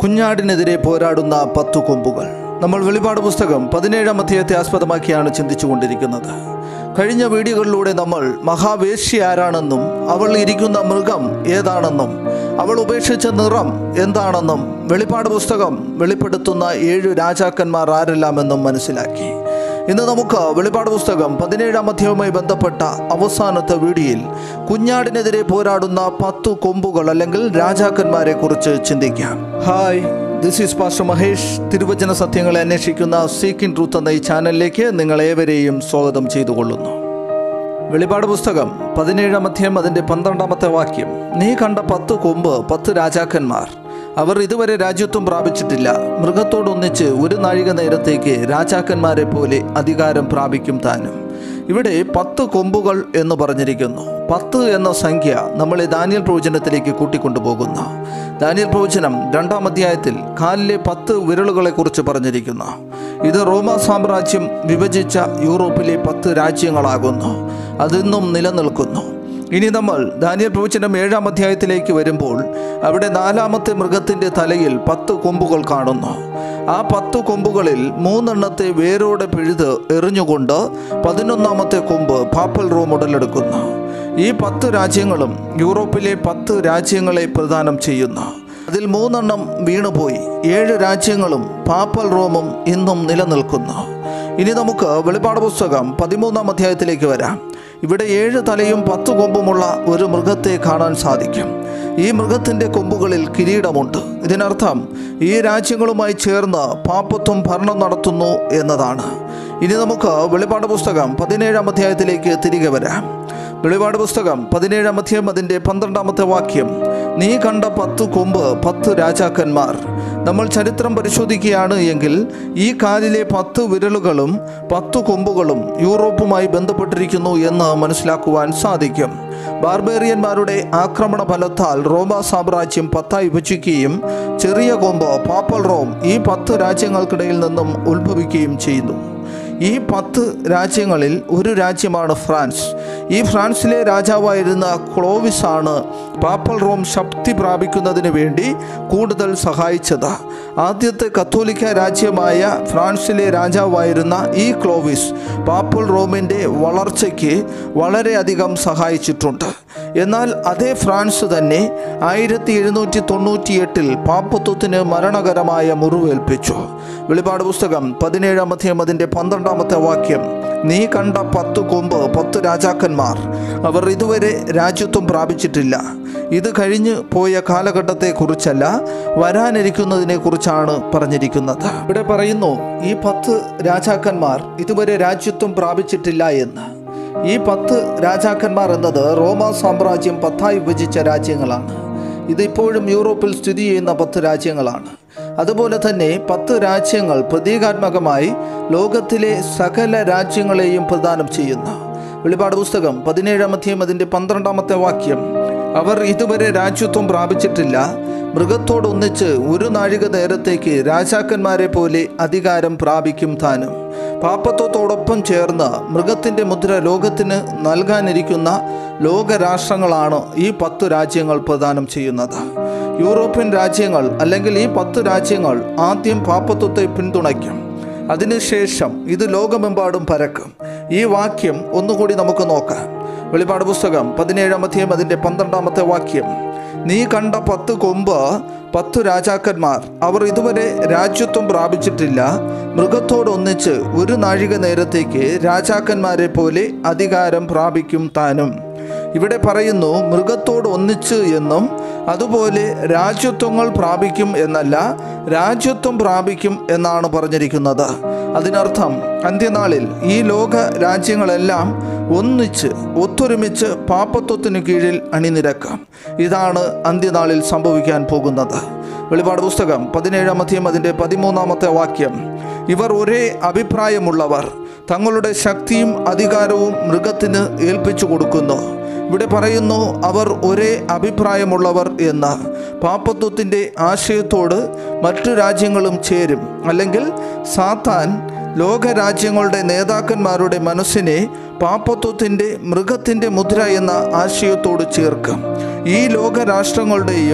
കുഞ്ഞാടിനെതിരെ പോരാടുന്ന പത്തു കൊമ്പുകൾ നമ്മൾ വെളിപാട് പുസ്തകം പതിനേഴാം അധ്യായത്തെ ആസ്പദമാക്കിയാണ് ചിന്തിച്ചുകൊണ്ടിരിക്കുന്നത് കഴിഞ്ഞ വീഡിയോകളിലൂടെ നമ്മൾ മഹാവേശ്യ ആരാണെന്നും അവൾ ഇരിക്കുന്ന മൃഗം ഏതാണെന്നും അവൾ ഉപേക്ഷിച്ച നിറം എന്താണെന്നും വെളിപാട് പുസ്തകം വെളിപ്പെടുത്തുന്ന ഏഴ് രാജാക്കന്മാർ ആരെല്ലാമെന്നും മനസ്സിലാക്കി ഇന്ന് നമുക്ക് വെളിപാട് പുസ്തകം പതിനേഴാം അധ്യായവുമായി ബന്ധപ്പെട്ട അവസാനത്തെ വീഡിയോയിൽ കുഞ്ഞാടിനെതിരെ പോരാടുന്ന പത്തു കൊമ്പുകൾ അല്ലെങ്കിൽ രാജാക്കന്മാരെ കുറിച്ച് ചിന്തിക്കാം hi this is pastor Mahesh തിരുവചന സത്യങ്ങളെ അന്വേഷിക്കുന്ന സീക്കിൻ ട്രൂത്ത് എന്ന ഈ ചാനലിലേക്ക് നിങ്ങളേവരെയും സ്വാഗതം ചെയ്തുകൊള്ളുന്നു വെളിപാട് പുസ്തകം പതിനേഴാം അധ്യായം അതിൻ്റെ പന്ത്രണ്ടാമത്തെ വാക്യം നീ കണ്ട പത്ത് കൊമ്പ് പത്ത് രാജാക്കന്മാർ അവർ ഇതുവരെ രാജ്യത്വം പ്രാപിച്ചിട്ടില്ല മൃഗത്തോടൊന്നിച്ച് ഒരു നാഴിക നേരത്തേക്ക് രാജാക്കന്മാരെ പോലെ അധികാരം പ്രാപിക്കും താനും ഇവിടെ പത്ത് കൊമ്പുകൾ എന്ന് പറഞ്ഞിരിക്കുന്നു പത്ത് എന്ന സംഖ്യ നമ്മളെ ദാനിയൽ പ്രവചനത്തിലേക്ക് കൂട്ടിക്കൊണ്ടുപോകുന്നു ദാനിയൽ പ്രവചനം രണ്ടാം അധ്യായത്തിൽ കാലിലെ പത്ത് വിരലുകളെ കുറിച്ച് പറഞ്ഞിരിക്കുന്നു ഇത് റോമ സാമ്രാജ്യം വിഭജിച്ച യൂറോപ്പിലെ പത്ത് രാജ്യങ്ങളാകുന്നു അതിന്നും നിലനിൽക്കുന്നു ഇനി നമ്മൾ ദാനിയൽ പ്രവചനം ഏഴാം അധ്യായത്തിലേക്ക് വരുമ്പോൾ അവിടെ നാലാമത്തെ മൃഗത്തിൻ്റെ തലയിൽ പത്ത് കൊമ്പുകൾ കാണുന്നു ആ പത്ത് കൊമ്പുകളിൽ മൂന്നെണ്ണത്തെ വേരോടെ പിഴുത് എറിഞ്ഞുകൊണ്ട് പതിനൊന്നാമത്തെ കൊമ്പ് പാപ്പൽ റോം ഉടലെടുക്കുന്നു ഈ പത്ത് രാജ്യങ്ങളും യൂറോപ്പിലെ പത്ത് രാജ്യങ്ങളെ പ്രദാനം ചെയ്യുന്നു അതിൽ മൂന്നെണ്ണം വീണുപോയി ഏഴ് രാജ്യങ്ങളും പാപ്പൽ റോമും ഇന്നും നിലനിൽക്കുന്നു ഇനി നമുക്ക് വെളിപ്പാട് പുസ്തകം പതിമൂന്നാം അധ്യായത്തിലേക്ക് വരാം ഇവിടെ ഏഴ് തലയും പത്ത് കൊമ്പുമുള്ള ഒരു മൃഗത്തെ കാണാൻ സാധിക്കും ഈ മൃഗത്തിൻ്റെ കൊമ്പുകളിൽ കിരീടമുണ്ട് ഇതിനർത്ഥം ഈ രാജ്യങ്ങളുമായി ചേർന്ന് പാപ്പത്വം ഭരണം നടത്തുന്നു എന്നതാണ് ഇനി നമുക്ക് വെളിപ്പാട് പുസ്തകം പതിനേഴാം അധ്യായത്തിലേക്ക് തിരികെ വരാം വെളിപാട് പുസ്തകം പതിനേഴാം അധ്യായം അതിൻ്റെ പന്ത്രണ്ടാമത്തെ വാക്യം നീ കണ്ട പത്ത് കൊമ്പ് പത്ത് രാജാക്കന്മാർ നമ്മൾ ചരിത്രം പരിശോധിക്കുകയാണ് എങ്കിൽ ഈ കാലിലെ പത്ത് വിരലുകളും പത്ത് കൊമ്പുകളും യൂറോപ്പുമായി ബന്ധപ്പെട്ടിരിക്കുന്നു എന്ന് മനസ്സിലാക്കുവാൻ സാധിക്കും ബാർബേറിയന്മാരുടെ ആക്രമണ ഫലത്താൽ റോമ സാമ്രാജ്യം പത്തായി വിഭജിക്കുകയും ചെറിയ കൊമ്പ് പാപ്പൽ റോം ഈ പത്ത് രാജ്യങ്ങൾക്കിടയിൽ നിന്നും ഉത്ഭവിക്കുകയും ചെയ്യുന്നു ഈ പത്ത് രാജ്യങ്ങളിൽ ഒരു രാജ്യമാണ് ഫ്രാൻസ് ഈ ഫ്രാൻസിലെ രാജാവായിരുന്ന ക്ലോവിസ് ആണ് പാപ്പൽ റോം ശക്തി പ്രാപിക്കുന്നതിന് വേണ്ടി കൂടുതൽ സഹായിച്ചത് ആദ്യത്തെ കത്തോലിക്ക രാജ്യമായ ഫ്രാൻസിലെ രാജാവായിരുന്ന ഈ ക്ലോവിസ് പാപ്പൽ റോമിൻ്റെ വളർച്ചയ്ക്ക് വളരെയധികം സഹായിച്ചിട്ടുണ്ട് എന്നാൽ അതേ ഫ്രാൻസ് തന്നെ ആയിരത്തി എഴുന്നൂറ്റി തൊണ്ണൂറ്റിയെട്ടിൽ പാപ്പത്വത്തിന് മരണകരമായ മുറിവേൽപ്പിച്ചു വെളിപാട് പുസ്തകം പതിനേഴാം അധ്യായം അതിൻ്റെ പന്ത്രണ്ടാമത്തെ വാക്യം നീ കണ്ട പത്ത് കൊമ്പ് പത്ത് രാജാക്കന്മാർ അവർ ഇതുവരെ രാജ്യത്വം പ്രാപിച്ചിട്ടില്ല ഇത് കഴിഞ്ഞ് പോയ കാലഘട്ടത്തെക്കുറിച്ചല്ല വരാനിരിക്കുന്നതിനെ കുറിച്ചാണ് പറഞ്ഞിരിക്കുന്നത് ഇവിടെ പറയുന്നു ഈ പത്ത് രാജാക്കന്മാർ ഇതുവരെ രാജ്യത്വം പ്രാപിച്ചിട്ടില്ല എന്ന് ഈ പത്ത് രാജാക്കന്മാർ എന്നത് റോമ സാമ്രാജ്യം പത്തായി വിഭജിച്ച രാജ്യങ്ങളാണ് ഇതിപ്പോഴും യൂറോപ്പിൽ സ്ഥിതി ചെയ്യുന്ന പത്ത് രാജ്യങ്ങളാണ് അതുപോലെ തന്നെ പത്ത് രാജ്യങ്ങൾ പ്രതീകാത്മകമായി ലോകത്തിലെ സകല രാജ്യങ്ങളെയും പ്രദാനം ചെയ്യുന്നു വെളിപാട് പുസ്തകം പതിനേഴാം അധ്യായം അതിൻ്റെ പന്ത്രണ്ടാമത്തെ വാക്യം അവർ ഇതുവരെ രാജ്യത്വം പ്രാപിച്ചിട്ടില്ല മൃഗത്തോടൊന്നിച്ച് ഒരു നാഴിക നേരത്തേക്ക് രാജാക്കന്മാരെ പോലെ അധികാരം പ്രാപിക്കും താനും പാപ്പത്വത്തോടൊപ്പം ചേർന്ന് മൃഗത്തിൻ്റെ മുദ്ര ലോകത്തിന് നൽകാനിരിക്കുന്ന ലോകരാഷ്ട്രങ്ങളാണ് ഈ പത്തു രാജ്യങ്ങൾ പ്രദാനം ചെയ്യുന്നത് യൂറോപ്യൻ രാജ്യങ്ങൾ അല്ലെങ്കിൽ ഈ പത്ത് രാജ്യങ്ങൾ ആദ്യം പാപ്പത്വത്തെ പിന്തുണയ്ക്കും അതിനുശേഷം ഇത് ലോകമെമ്പാടും പരക്കും ഈ വാക്യം ഒന്നുകൂടി നമുക്ക് നോക്കാം വെളിപാട് പുസ്തകം പതിനേഴാം അധ്യായം അതിൻ്റെ പന്ത്രണ്ടാമത്തെ വാക്യം നീ കണ്ട പത്ത് കൊമ്പ് പത്തു രാജാക്കന്മാർ അവർ ഇതുവരെ രാജ്യത്വം പ്രാപിച്ചിട്ടില്ല മൃഗത്തോടൊന്നിച്ച് ഒരു നാഴിക നേരത്തേക്ക് രാജാക്കന്മാരെ പോലെ അധികാരം പ്രാപിക്കും താനും ഇവിടെ പറയുന്നു മൃഗത്തോട് ഒന്നിച്ച് എന്നും അതുപോലെ രാജ്യത്വങ്ങൾ പ്രാപിക്കും എന്നല്ല രാജ്യത്വം പ്രാപിക്കും എന്നാണ് പറഞ്ഞിരിക്കുന്നത് അതിനർത്ഥം അന്ത്യനാളിൽ ഈ ലോക രാജ്യങ്ങളെല്ലാം ഒന്നിച്ച് ഒത്തൊരുമിച്ച് പാപ്പത്വത്തിന് കീഴിൽ അണിനിരക്കാം ഇതാണ് അന്ത്യനാളിൽ സംഭവിക്കാൻ പോകുന്നത് വെളിപാട് പുസ്തകം പതിനേഴാം അധ്യയം അതിൻ്റെ പതിമൂന്നാമത്തെ വാക്യം ഇവർ ഒരേ അഭിപ്രായമുള്ളവർ തങ്ങളുടെ ശക്തിയും അധികാരവും മൃഗത്തിന് ഏൽപ്പിച്ചു കൊടുക്കുന്നു ഇവിടെ പറയുന്നു അവർ ഒരേ അഭിപ്രായമുള്ളവർ എന്ന് പാപ്പത്വത്തിൻ്റെ ആശയത്തോട് മറ്റു രാജ്യങ്ങളും ചേരും അല്ലെങ്കിൽ സാത്താൻ ലോകരാജ്യങ്ങളുടെ നേതാക്കന്മാരുടെ മനസ്സിനെ പാപ്പത്വത്തിൻ്റെ മൃഗത്തിൻ്റെ മുദ്ര എന്ന ആശയത്തോട് ചേർക്കും ഈ ലോകരാഷ്ട്രങ്ങളുടെയും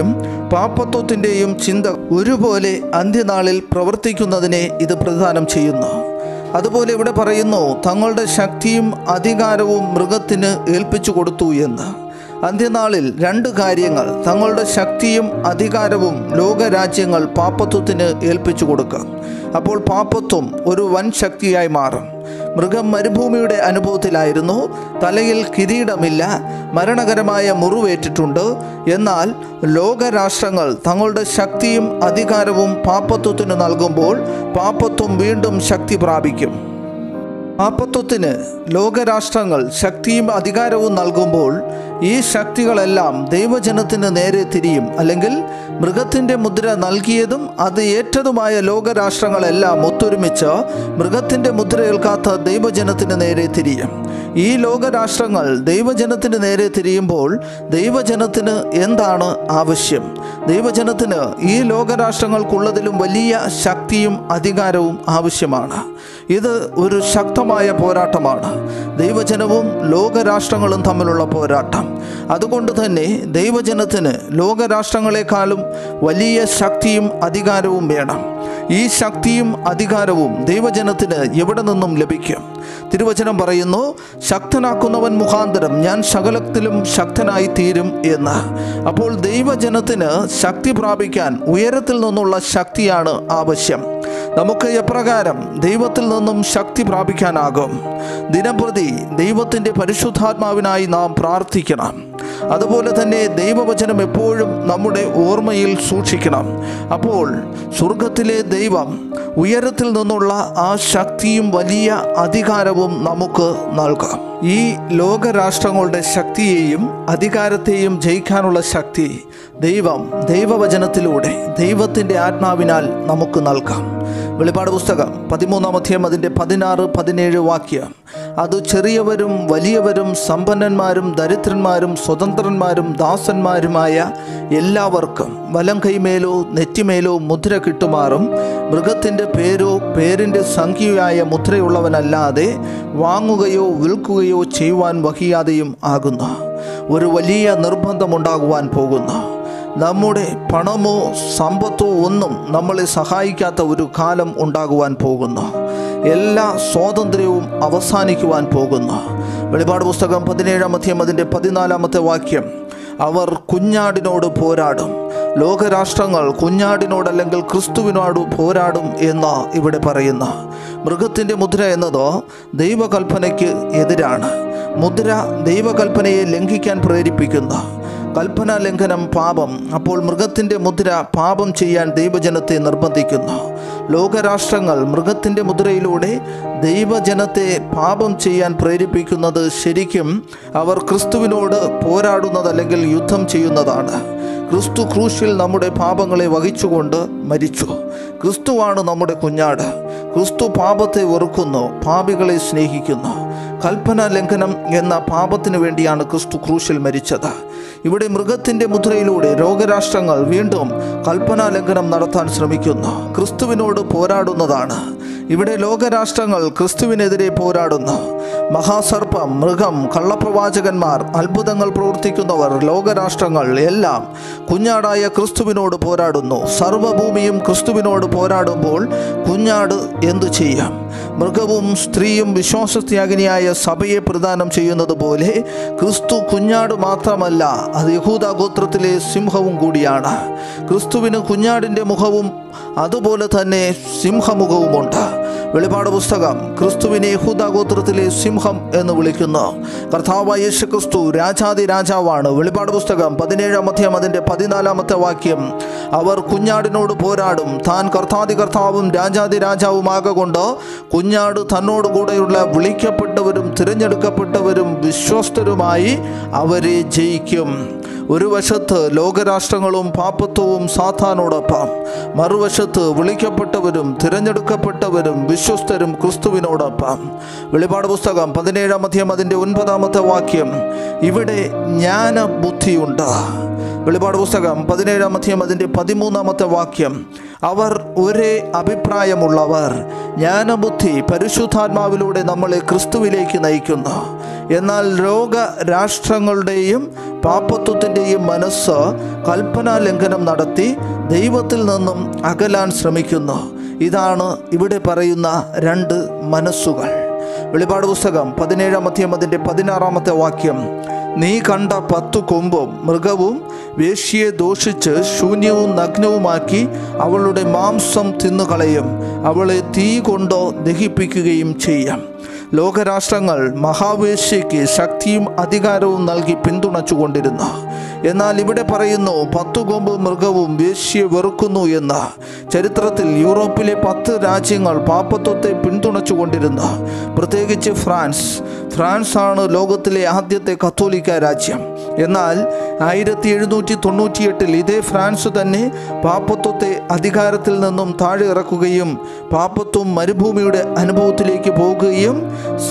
പാപ്പത്വത്തിൻ്റെയും ചിന്ത ഒരുപോലെ അന്ത്യനാളിൽ പ്രവർത്തിക്കുന്നതിനെ ഇത് പ്രദാനം ചെയ്യുന്നു അതുപോലെ ഇവിടെ പറയുന്നു തങ്ങളുടെ ശക്തിയും അധികാരവും മൃഗത്തിന് ഏൽപ്പിച്ചു കൊടുത്തു എന്ന് അന്ത്യനാളിൽ രണ്ട് കാര്യങ്ങൾ തങ്ങളുടെ ശക്തിയും അധികാരവും ലോകരാജ്യങ്ങൾ പാപ്പത്വത്തിന് ഏൽപ്പിച്ചു കൊടുക്കാം അപ്പോൾ പാപ്പത്വം ഒരു വൻ ശക്തിയായി മാറും മൃഗം മരുഭൂമിയുടെ അനുഭവത്തിലായിരുന്നു തലയിൽ കിരീടമില്ല മരണകരമായ മുറിവേറ്റിട്ടുണ്ട് എന്നാൽ ലോകരാഷ്ട്രങ്ങൾ തങ്ങളുടെ ശക്തിയും അധികാരവും പാപ്പത്വത്തിന് നൽകുമ്പോൾ പാപ്പത്വം വീണ്ടും ശക്തി പ്രാപിക്കും പാപ്പത്വത്തിന് ലോകരാഷ്ട്രങ്ങൾ ശക്തിയും അധികാരവും നൽകുമ്പോൾ ഈ ശക്തികളെല്ലാം ദൈവജനത്തിന് നേരെ തിരിയും അല്ലെങ്കിൽ മൃഗത്തിൻ്റെ മുദ്ര നൽകിയതും അത് ഏറ്റതുമായ ലോകരാഷ്ട്രങ്ങളെല്ലാം ഒത്തൊരുമിച്ച് മൃഗത്തിൻ്റെ മുദ്ര ഏൽക്കാത്ത ദൈവജനത്തിന് നേരെ തിരിയും ഈ ലോകരാഷ്ട്രങ്ങൾ ദൈവജനത്തിന് നേരെ തിരിയുമ്പോൾ ദൈവജനത്തിന് എന്താണ് ആവശ്യം ദൈവജനത്തിന് ഈ ലോകരാഷ്ട്രങ്ങൾക്കുള്ളതിലും വലിയ ശക്തിയും അധികാരവും ആവശ്യമാണ് ഇത് ഒരു ശക്തമായ പോരാട്ടമാണ് ദൈവജനവും ലോകരാഷ്ട്രങ്ങളും തമ്മിലുള്ള പോരാട്ടം അതുകൊണ്ട് തന്നെ ദൈവജനത്തിന് ലോകരാഷ്ട്രങ്ങളെക്കാളും വലിയ ശക്തിയും അധികാരവും വേണം ഈ ശക്തിയും അധികാരവും ദൈവജനത്തിന് എവിടെ നിന്നും ലഭിക്കും തിരുവചനം പറയുന്നു ശക്തനാക്കുന്നവൻ മുഖാന്തരം ഞാൻ സകലത്തിലും ശക്തനായി തീരും എന്ന് അപ്പോൾ ദൈവജനത്തിന് ശക്തി പ്രാപിക്കാൻ ഉയരത്തിൽ നിന്നുള്ള ശക്തിയാണ് ആവശ്യം നമുക്ക് എപ്രകാരം ദൈവത്തിൽ നിന്നും ശക്തി പ്രാപിക്കാനാകും ദിനംപ്രതി ദൈവത്തിൻ്റെ പരിശുദ്ധാത്മാവിനായി നാം പ്രാർത്ഥിക്കണം അതുപോലെ തന്നെ ദൈവവചനം എപ്പോഴും നമ്മുടെ ഓർമ്മയിൽ സൂക്ഷിക്കണം അപ്പോൾ സ്വർഗത്തിലെ ദൈവം ഉയരത്തിൽ നിന്നുള്ള ആ ശക്തിയും വലിയ അധികാരവും നമുക്ക് നൽകാം ഈ ലോകരാഷ്ട്രങ്ങളുടെ ശക്തിയെയും അധികാരത്തെയും ജയിക്കാനുള്ള ശക്തി ദൈവം ദൈവവചനത്തിലൂടെ ദൈവത്തിൻ്റെ ആത്മാവിനാൽ നമുക്ക് നൽകാം വെളിപ്പാട് പുസ്തകം പതിമൂന്നാം അധ്യായം അതിൻ്റെ പതിനാറ് പതിനേഴ് വാക്യം അത് ചെറിയവരും വലിയവരും സമ്പന്നന്മാരും ദരിദ്രന്മാരും സ്വതന്ത്രന്മാരും ദാസന്മാരുമായ എല്ലാവർക്കും വലം കൈമേലോ നെറ്റിമേലോ മുദ്ര കിട്ടുമാറും മൃഗത്തിൻ്റെ പേരോ പേരിൻ്റെ സംഖ്യയായ മുദ്രയുള്ളവനല്ലാതെ വാങ്ങുകയോ വിൽക്കുകയോ ചെയ്യുവാൻ വഹിയാതെയും ആകുന്നു ഒരു വലിയ നിർബന്ധമുണ്ടാകുവാൻ പോകുന്നു നമ്മുടെ പണമോ സമ്പത്തോ ഒന്നും നമ്മളെ സഹായിക്കാത്ത ഒരു കാലം ഉണ്ടാകുവാൻ പോകുന്നു എല്ലാ സ്വാതന്ത്ര്യവും അവസാനിക്കുവാൻ പോകുന്നു വെളിപാട് പുസ്തകം പതിനേഴാം അധ്യായം അതിൻ്റെ പതിനാലാമത്തെ വാക്യം അവർ കുഞ്ഞാടിനോട് പോരാടും ലോകരാഷ്ട്രങ്ങൾ കുഞ്ഞാടിനോടല്ലെങ്കിൽ ക്രിസ്തുവിനോട് പോരാടും എന്ന് ഇവിടെ പറയുന്നു മൃഗത്തിൻ്റെ മുദ്ര എന്നത് ദൈവകൽപ്പനയ്ക്ക് എതിരാണ് മുദ്ര ദൈവകൽപ്പനയെ ലംഘിക്കാൻ പ്രേരിപ്പിക്കുന്നു കൽപ്പന ലംഘനം പാപം അപ്പോൾ മൃഗത്തിൻ്റെ മുദ്ര പാപം ചെയ്യാൻ ദൈവജനത്തെ നിർബന്ധിക്കുന്നു ലോകരാഷ്ട്രങ്ങൾ മൃഗത്തിൻ്റെ മുദ്രയിലൂടെ ദൈവജനത്തെ പാപം ചെയ്യാൻ പ്രേരിപ്പിക്കുന്നത് ശരിക്കും അവർ ക്രിസ്തുവിനോട് പോരാടുന്നതല്ലെങ്കിൽ യുദ്ധം ചെയ്യുന്നതാണ് ക്രിസ്തു ക്രൂശിൽ നമ്മുടെ പാപങ്ങളെ വഹിച്ചുകൊണ്ട് മരിച്ചു ക്രിസ്തുവാണ് നമ്മുടെ കുഞ്ഞാട് ക്രിസ്തു പാപത്തെ വെറുക്കുന്നു പാപികളെ സ്നേഹിക്കുന്നു കൽപ്പന ലംഘനം എന്ന പാപത്തിന് വേണ്ടിയാണ് ക്രിസ്തു ക്രൂശിൽ മരിച്ചത് ഇവിടെ മൃഗത്തിൻ്റെ മുദ്രയിലൂടെ രോഗരാഷ്ട്രങ്ങൾ വീണ്ടും കൽപ്പന ലംഘനം നടത്താൻ ശ്രമിക്കുന്നു ക്രിസ്തുവിനോട് പോരാടുന്നതാണ് ഇവിടെ ലോകരാഷ്ട്രങ്ങൾ ക്രിസ്തുവിനെതിരെ പോരാടുന്നു മഹാസർപ്പം മൃഗം കള്ളപ്രവാചകന്മാർ അത്ഭുതങ്ങൾ പ്രവർത്തിക്കുന്നവർ ലോകരാഷ്ട്രങ്ങൾ എല്ലാം കുഞ്ഞാടായ ക്രിസ്തുവിനോട് പോരാടുന്നു സർവഭൂമിയും ക്രിസ്തുവിനോട് പോരാടുമ്പോൾ കുഞ്ഞാട് എന്തു ചെയ്യാം മൃഗവും സ്ത്രീയും വിശ്വാസത്യാഗിനിയായ സഭയെ പ്രദാനം ചെയ്യുന്നത് പോലെ ക്രിസ്തു കുഞ്ഞാട് മാത്രമല്ല അത് യഹൂദ ഗോത്രത്തിലെ സിംഹവും കൂടിയാണ് ക്രിസ്തുവിന് കുഞ്ഞാടിൻ്റെ മുഖവും അതുപോലെ തന്നെ സിംഹമുഖവുമുണ്ട് വെളിപാട് പുസ്തകം ക്രിസ്തുവിനെ യഹൂദ ഗോത്രത്തിലെ സിംഹം എന്ന് വിളിക്കുന്നു കർത്താവായ യേശു ക്രിസ്തു രാജാതി രാജാവാണ് വെളിപാട് പുസ്തകം പതിനേഴാം അധ്യായം അതിൻ്റെ പതിനാലാമത്തെ വാക്യം അവർ കുഞ്ഞാടിനോട് പോരാടും താൻ കർത്താതി കർത്താവും രാജാതി രാജാവുമാകൊണ്ട് കുഞ്ഞാട് തന്നോട് കൂടെയുള്ള വിളിക്കപ്പെട്ടവരും തിരഞ്ഞെടുക്കപ്പെട്ടവരും വിശ്വസ്തരുമായി അവരെ ജയിക്കും ഒരു വശത്ത് ലോകരാഷ്ട്രങ്ങളും പാപ്പത്വവും സാത്താനോടൊപ്പം മറുവശത്ത് വിളിക്കപ്പെട്ടവരും തിരഞ്ഞെടുക്കപ്പെട്ടവരും വിശ്വസ്തരും ക്രിസ്തുവിനോടൊപ്പം വെളിപാട് പുസ്തകം പതിനേഴാം അധ്യായം അതിൻ്റെ ഒൻപതാമത്തെ വാക്യം ഇവിടെ ജ്ഞാന ബുദ്ധിയുണ്ട് വെളിപാട് പുസ്തകം പതിനേഴാം അധ്യായം അതിൻ്റെ പതിമൂന്നാമത്തെ വാക്യം അവർ ഒരേ അഭിപ്രായമുള്ളവർ ജ്ഞാനബുദ്ധി പരിശുദ്ധാത്മാവിലൂടെ നമ്മളെ ക്രിസ്തുവിലേക്ക് നയിക്കുന്നു എന്നാൽ ലോക രാഷ്ട്രങ്ങളുടെയും പാപ്പത്വത്തിൻ്റെയും മനസ്സ് കൽപ്പനാ ലംഘനം നടത്തി ദൈവത്തിൽ നിന്നും അകലാൻ ശ്രമിക്കുന്നു ഇതാണ് ഇവിടെ പറയുന്ന രണ്ട് മനസ്സുകൾ വെളിപാട് പുസ്തകം പതിനേഴാമത്തെ അതിൻ്റെ പതിനാറാമത്തെ വാക്യം നീ കണ്ട പത്തു കൊമ്പും മൃഗവും വേശ്യയെ ദോഷിച്ച് ശൂന്യവും നഗ്നവുമാക്കി അവളുടെ മാംസം തിന്നുകളയും അവളെ തീ കൊണ്ടോ ദഹിപ്പിക്കുകയും ചെയ്യാം ലോകരാഷ്ട്രങ്ങൾ മഹാവേശ്യയ്ക്ക് ശക്തിയും അധികാരവും നൽകി പിന്തുണച്ചുകൊണ്ടിരുന്നു എന്നാൽ ഇവിടെ പറയുന്നു പത്തു കൊമ്പ് മൃഗവും വേശ്യയെ വെറുക്കുന്നു എന്ന് ചരിത്രത്തിൽ യൂറോപ്പിലെ പത്ത് രാജ്യങ്ങൾ പാപ്പത്വത്തെ പിന്തുണച്ചുകൊണ്ടിരുന്നു പ്രത്യേകിച്ച് ഫ്രാൻസ് ഫ്രാൻസ് ആണ് ലോകത്തിലെ ആദ്യത്തെ കത്തോലിക്ക രാജ്യം എന്നാൽ ആയിരത്തി എഴുന്നൂറ്റി തൊണ്ണൂറ്റിയെട്ടിൽ ഇതേ ഫ്രാൻസ് തന്നെ പാപ്പത്വത്തെ അധികാരത്തിൽ നിന്നും താഴെ ഇറക്കുകയും പാപ്പത്വം മരുഭൂമിയുടെ അനുഭവത്തിലേക്ക് പോകുകയും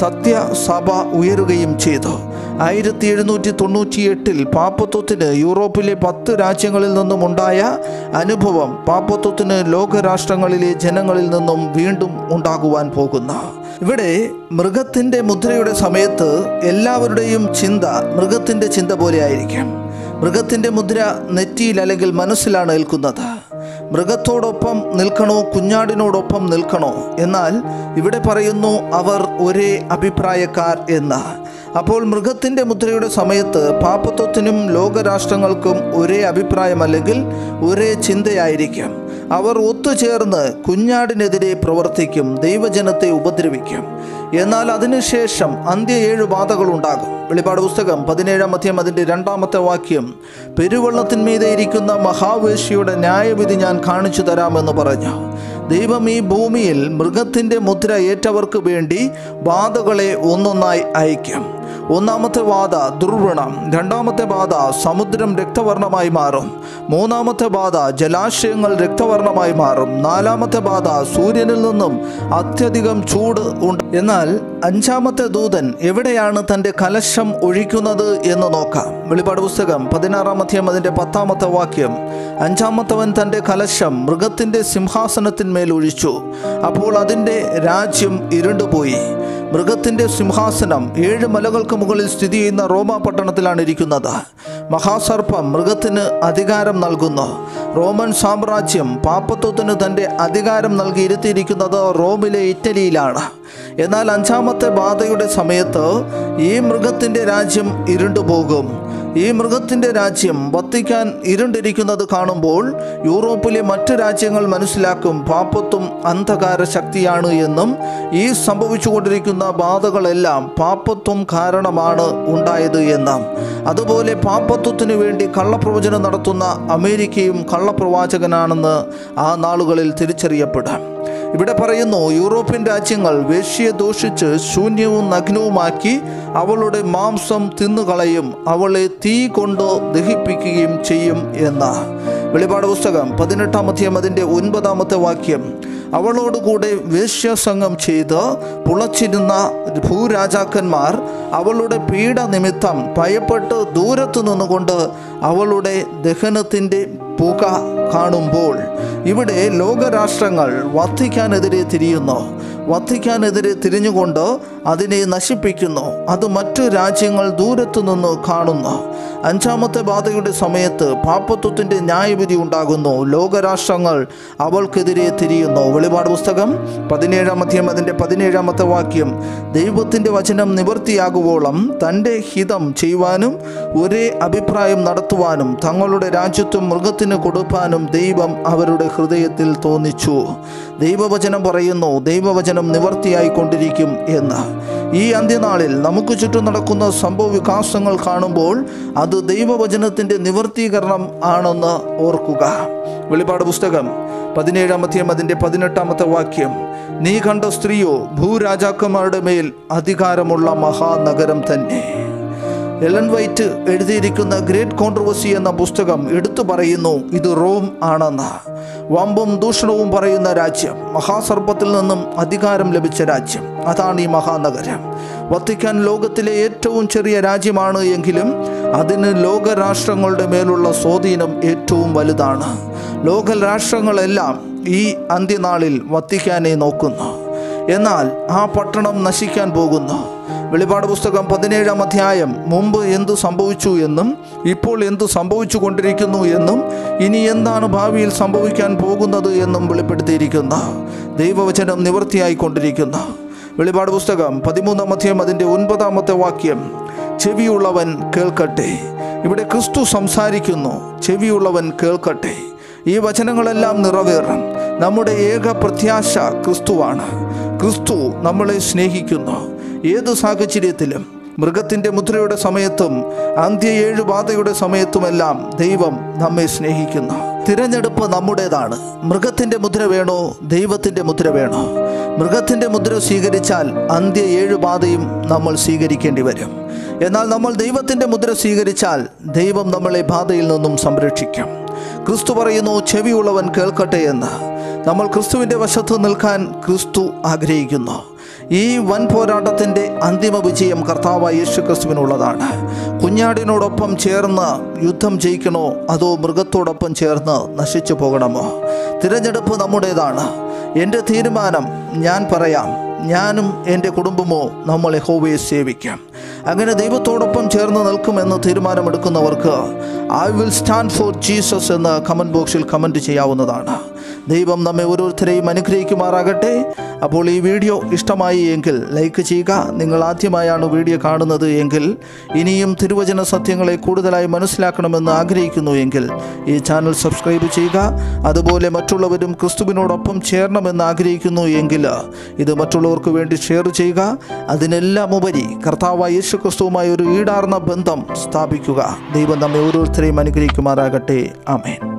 സത്യസഭ ഉയരുകയും ചെയ്തു ആയിരത്തി എഴുന്നൂറ്റി തൊണ്ണൂറ്റിയെട്ടിൽ പാപ്പത്വത്തിന് യൂറോപ്പിലെ പത്ത് രാജ്യങ്ങളിൽ നിന്നും ഉണ്ടായ അനുഭവം പാപ്പത്വത്തിന് ലോകരാഷ്ട്രങ്ങളിലെ ജനങ്ങളിൽ നിന്നും വീണ്ടും ഉണ്ടാകുവാൻ പോകുന്നു ഇവിടെ മൃഗത്തിൻ്റെ മുദ്രയുടെ സമയത്ത് എല്ലാവരുടെയും ചിന്ത മൃഗത്തിൻ്റെ ചിന്ത പോലെ ആയിരിക്കും മൃഗത്തിൻ്റെ മുദ്ര നെറ്റിയിൽ അല്ലെങ്കിൽ മനസ്സിലാണ് ഏൽക്കുന്നത് മൃഗത്തോടൊപ്പം നിൽക്കണോ കുഞ്ഞാടിനോടൊപ്പം നിൽക്കണോ എന്നാൽ ഇവിടെ പറയുന്നു അവർ ഒരേ അഭിപ്രായക്കാർ എന്ന് അപ്പോൾ മൃഗത്തിൻ്റെ മുദ്രയുടെ സമയത്ത് പാപ്പത്വത്തിനും ലോകരാഷ്ട്രങ്ങൾക്കും ഒരേ അഭിപ്രായം അല്ലെങ്കിൽ ഒരേ ചിന്തയായിരിക്കും അവർ ഒത്തുചേർന്ന് കുഞ്ഞാടിനെതിരെ പ്രവർത്തിക്കും ദൈവജനത്തെ ഉപദ്രവിക്കും എന്നാൽ അതിനുശേഷം അന്ത്യ ഏഴ് ബാധകൾ ഉണ്ടാകും വെളിപാട് പുസ്തകം പതിനേഴാം അധ്യായം അതിൻ്റെ രണ്ടാമത്തെ വാക്യം പെരുവെള്ളത്തിന്മീതെ ഇരിക്കുന്ന മഹാവേശിയുടെ ന്യായവിധി ഞാൻ കാണിച്ചു തരാമെന്ന് പറഞ്ഞു ദൈവം ഈ ഭൂമിയിൽ മൃഗത്തിൻ്റെ മുദ്ര ഏറ്റവർക്ക് വേണ്ടി ബാധകളെ ഒന്നൊന്നായി അയക്കും ഒന്നാമത്തെ ബാധ ദുർവ്രണം രണ്ടാമത്തെ ബാധ സമുദ്രം രക്തവർണമായി മാറും മൂന്നാമത്തെ ബാധ ജലാശയങ്ങൾ രക്തവർണമായി മാറും നാലാമത്തെ ബാധ സൂര്യനിൽ നിന്നും അത്യധികം ചൂട് ഉണ്ട് എന്നാൽ അഞ്ചാമത്തെ ദൂതൻ എവിടെയാണ് തൻ്റെ കലശം ഒഴിക്കുന്നത് എന്ന് നോക്കാം വെളിപാട് പുസ്തകം പതിനാറാമത്തെയും അതിൻ്റെ പത്താമത്തെ വാക്യം അഞ്ചാമത്തവൻ തൻ്റെ കലശം മൃഗത്തിൻ്റെ സിംഹാസനത്തിന്മേൽ ഒഴിച്ചു അപ്പോൾ അതിൻ്റെ രാജ്യം ഇരുണ്ടുപോയി മൃഗത്തിൻ്റെ സിംഹാസനം ഏഴ് മലകൾക്ക് മുകളിൽ സ്ഥിതി ചെയ്യുന്ന റോമ പട്ടണത്തിലാണ് ഇരിക്കുന്നത് മഹാസർപ്പം മൃഗത്തിന് അധികാരം നൽകുന്നു റോമൻ സാമ്രാജ്യം പാപ്പത്വത്തിന് തൻ്റെ അധികാരം നൽകി ഇരുത്തിയിരിക്കുന്നത് റോമിലെ ഇറ്റലിയിലാണ് എന്നാൽ അഞ്ചാമത്തെ ബാധയുടെ സമയത്ത് ഈ മൃഗത്തിൻ്റെ രാജ്യം ഇരുണ്ടുപോകും ഈ മൃഗത്തിൻ്റെ രാജ്യം വത്തിക്കാൻ ഇരുണ്ടിരിക്കുന്നത് കാണുമ്പോൾ യൂറോപ്പിലെ മറ്റ് രാജ്യങ്ങൾ മനസ്സിലാക്കും പാപ്പത്വം അന്ധകാര ശക്തിയാണ് എന്നും ഈ സംഭവിച്ചുകൊണ്ടിരിക്കുന്ന ബാധകളെല്ലാം പാപ്പത്വം കാരണമാണ് ഉണ്ടായത് എന്നും അതുപോലെ പാപ്പത്വത്തിനു വേണ്ടി കള്ളപ്രവചനം നടത്തുന്ന അമേരിക്കയും കള്ളപ്രവാചകനാണെന്ന് ആ നാളുകളിൽ തിരിച്ചറിയപ്പെടാം ഇവിടെ പറയുന്നു യൂറോപ്യൻ രാജ്യങ്ങൾ വേശ്യയെ ദോഷിച്ച് ശൂന്യവും നഗ്നവുമാക്കി അവളുടെ മാംസം തിന്നുകളയും അവളെ തീ കൊണ്ട് ദഹിപ്പിക്കുകയും ചെയ്യും എന്ന വെളിപാട് പുസ്തകം പതിനെട്ടാം അധ്യായം അതിൻ്റെ ഒൻപതാമത്തെ വാക്യം അവളോടുകൂടെ വേശ്യാസംഗം ചെയ്ത് പുളച്ചിരുന്ന ഭൂരാജാക്കന്മാർ അവളുടെ പീഡ നിമിത്തം ഭയപ്പെട്ട് ദൂരത്തു നിന്നുകൊണ്ട് അവളുടെ ദഹനത്തിൻ്റെ പുക കാണുമ്പോൾ ഇവിടെ ലോകരാഷ്ട്രങ്ങൾ വത്തിക്കാനെതിരെ തിരിയുന്നു വത്തിക്കാനെതിരെ തിരിഞ്ഞുകൊണ്ട് അതിനെ നശിപ്പിക്കുന്നു അത് മറ്റു രാജ്യങ്ങൾ ദൂരത്തു നിന്ന് കാണുന്നു അഞ്ചാമത്തെ ബാധയുടെ സമയത്ത് പാപ്പത്വത്തിൻ്റെ ന്യായവിധി ഉണ്ടാകുന്നു ലോകരാഷ്ട്രങ്ങൾ അവൾക്കെതിരെ തിരിയുന്നു വെളിപാട് പുസ്തകം പതിനേഴാം അധ്യായം അതിൻ്റെ പതിനേഴാമത്തെ വാക്യം ദൈവത്തിൻ്റെ വചനം നിവൃത്തിയാകുവോളം തൻ്റെ ഹിതം ചെയ്യുവാനും ഒരേ അഭിപ്രായം നടത്തുവാനും തങ്ങളുടെ രാജ്യത്വം മൃഗത്തിന് കൊടുപ്പാനും ദൈവം അവരുടെ ഹൃദയത്തിൽ തോന്നിച്ചു ദൈവവചനം പറയുന്നു ദൈവവചനം നിവർത്തിയായിക്കൊണ്ടിരിക്കും എന്ന് ഈ അന്ത്യനാളിൽ നമുക്ക് ചുറ്റും നടക്കുന്ന സംഭവ വികാസങ്ങൾ കാണുമ്പോൾ അത് ദൈവവചനത്തിൻ്റെ നിവർത്തീകരണം ആണെന്ന് ഓർക്കുക വെളിപാട് പുസ്തകം പതിനേഴാമത്തെയും അതിൻ്റെ പതിനെട്ടാമത്തെ വാക്യം നീ കണ്ട സ്ത്രീയോ ഭൂരാജാക്കന്മാരുടെ മേൽ അധികാരമുള്ള മഹാനഗരം തന്നെ എലൻ വൈറ്റ് എഴുതിയിരിക്കുന്ന ഗ്രേറ്റ് കോൺട്രവേഴ്സി എന്ന പുസ്തകം എടുത്തു പറയുന്നു ഇത് റോം ആണെന്ന് വമ്പും ദൂഷണവും പറയുന്ന രാജ്യം മഹാസർപ്പത്തിൽ നിന്നും അധികാരം ലഭിച്ച രാജ്യം അതാണ് ഈ മഹാനഗരം വത്തിക്കാൻ ലോകത്തിലെ ഏറ്റവും ചെറിയ രാജ്യമാണ് എങ്കിലും അതിന് ലോകരാഷ്ട്രങ്ങളുടെ മേലുള്ള സ്വാധീനം ഏറ്റവും വലുതാണ് ലോക രാഷ്ട്രങ്ങളെല്ലാം ഈ അന്ത്യനാളിൽ വത്തിക്കാനെ നോക്കുന്നു എന്നാൽ ആ പട്ടണം നശിക്കാൻ പോകുന്നു വെളിപാട് പുസ്തകം പതിനേഴാം അധ്യായം മുമ്പ് എന്തു സംഭവിച്ചു എന്നും ഇപ്പോൾ എന്തു സംഭവിച്ചു കൊണ്ടിരിക്കുന്നു എന്നും ഇനി എന്താണ് ഭാവിയിൽ സംഭവിക്കാൻ പോകുന്നത് എന്നും വെളിപ്പെടുത്തിയിരിക്കുന്ന ദൈവവചനം നിവൃത്തിയായിക്കൊണ്ടിരിക്കുന്ന വെളിപാട് പുസ്തകം പതിമൂന്നാം അധ്യായം അതിൻ്റെ ഒൻപതാമത്തെ വാക്യം ചെവിയുള്ളവൻ കേൾക്കട്ടെ ഇവിടെ ക്രിസ്തു സംസാരിക്കുന്നു ചെവിയുള്ളവൻ കേൾക്കട്ടെ ഈ വചനങ്ങളെല്ലാം നിറവേറും നമ്മുടെ ഏക പ്രത്യാശ ക്രിസ്തുവാണ് ക്രിസ്തു നമ്മളെ സ്നേഹിക്കുന്നു ഏത് സാഹചര്യത്തിലും മൃഗത്തിൻ്റെ മുദ്രയുടെ സമയത്തും അന്ത്യ ഏഴ് ബാധയുടെ സമയത്തുമെല്ലാം ദൈവം നമ്മെ സ്നേഹിക്കുന്നു തിരഞ്ഞെടുപ്പ് നമ്മുടേതാണ് മൃഗത്തിൻ്റെ മുദ്ര വേണോ ദൈവത്തിൻ്റെ മുദ്ര വേണോ മൃഗത്തിൻ്റെ മുദ്ര സ്വീകരിച്ചാൽ അന്ത്യ ഏഴ് ബാധയും നമ്മൾ സ്വീകരിക്കേണ്ടി വരും എന്നാൽ നമ്മൾ ദൈവത്തിൻ്റെ മുദ്ര സ്വീകരിച്ചാൽ ദൈവം നമ്മളെ ബാധയിൽ നിന്നും സംരക്ഷിക്കും ക്രിസ്തു പറയുന്നു ചെവിയുള്ളവൻ കേൾക്കട്ടെ എന്ന് നമ്മൾ ക്രിസ്തുവിൻ്റെ വശത്ത് നിൽക്കാൻ ക്രിസ്തു ആഗ്രഹിക്കുന്നു ഈ വൻ പോരാട്ടത്തിൻ്റെ അന്തിമ വിജയം കർത്താവായ യേശു ക്രിസ്തുവിനുള്ളതാണ് കുഞ്ഞാടിനോടൊപ്പം ചേർന്ന് യുദ്ധം ജയിക്കണോ അതോ മൃഗത്തോടൊപ്പം ചേർന്ന് നശിച്ചു പോകണമോ തിരഞ്ഞെടുപ്പ് നമ്മുടേതാണ് എൻ്റെ തീരുമാനം ഞാൻ പറയാം ഞാനും എൻ്റെ കുടുംബമോ നമ്മൾ യഹോവയെ സേവിക്കാം അങ്ങനെ ദൈവത്തോടൊപ്പം ചേർന്ന് നിൽക്കുമെന്ന് തീരുമാനമെടുക്കുന്നവർക്ക് I will stand for Jesus എന്ന് കമൻറ്റ് ബോക്സിൽ കമൻറ്റ് ചെയ്യാവുന്നതാണ് ദൈവം നമ്മെ ഓരോരുത്തരെയും അനുഗ്രഹിക്കുമാറാകട്ടെ അപ്പോൾ ഈ വീഡിയോ ഇഷ്ടമായി എങ്കിൽ ലൈക്ക് ചെയ്യുക നിങ്ങൾ ആദ്യമായാണ് വീഡിയോ കാണുന്നത് എങ്കിൽ ഇനിയും തിരുവചന സത്യങ്ങളെ കൂടുതലായി മനസ്സിലാക്കണമെന്ന് ആഗ്രഹിക്കുന്നു എങ്കിൽ ഈ ചാനൽ സബ്സ്ക്രൈബ് ചെയ്യുക അതുപോലെ മറ്റുള്ളവരും ക്രിസ്തുവിനോടൊപ്പം ചേരണമെന്ന് ആഗ്രഹിക്കുന്നു എങ്കിൽ ഇത് മറ്റുള്ളവർക്ക് വേണ്ടി ഷെയർ ചെയ്യുക അതിനെല്ലാം ഉപരി കർത്താവായ യേശു ക്രിസ്തുവുമായി ഒരു ഈടാർന്ന ബന്ധം സ്ഥാപിക്കുക ദൈവം നമ്മെ ഓരോരുത്തരെയും അനുഗ്രഹിക്കുമാറാകട്ടെ ആമേൻ